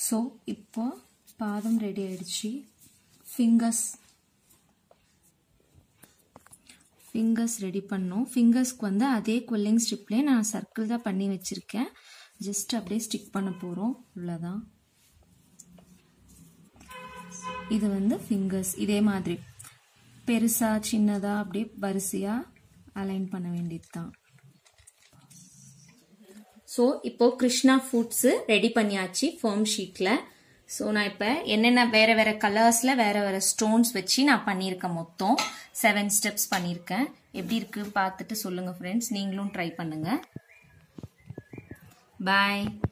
so இப்போ பாதம் ready ஆயிடுச்சு ஃபிங்கர்ஸ் ஃபிங்கர்ஸ் ரெடி பண்ணோம் ஃபிங்கர்ஸ்க்கு வந்து அதே குவெல்லிங் ஸ்ட்ரிப்லேயே நான் சர்க்கிள் தான் பண்ணி வச்சுருக்கேன் ஜஸ்ட் அப்படியே ஸ்டிக் பண்ண போகிறோம் இவ்வளோதான் இது வந்து ஃபிங்கர்ஸ் இதே மாதிரி பெருசா சின்னதா அப்படியே வரிசையா அலைன் பண்ண வேண்டியது தான் ஸோ இப்போ கிருஷ்ணா ஃபுட்ஸு ரெடி பண்ணியாச்சு ஃபோம் ஷீட்டில் ஸோ நான் இப்போ என்னென்ன வேற வேற கலர்ஸில் வேற வேற ஸ்டோன்ஸ் வச்சு நான் பண்ணியிருக்கேன் மொத்தம் செவன் ஸ்டெப்ஸ் பண்ணியிருக்கேன் எப்படி இருக்கு பார்த்துட்டு சொல்லுங்கள் ஃப்ரெண்ட்ஸ் நீங்களும் ட்ரை பண்ணுங்கள் பாய்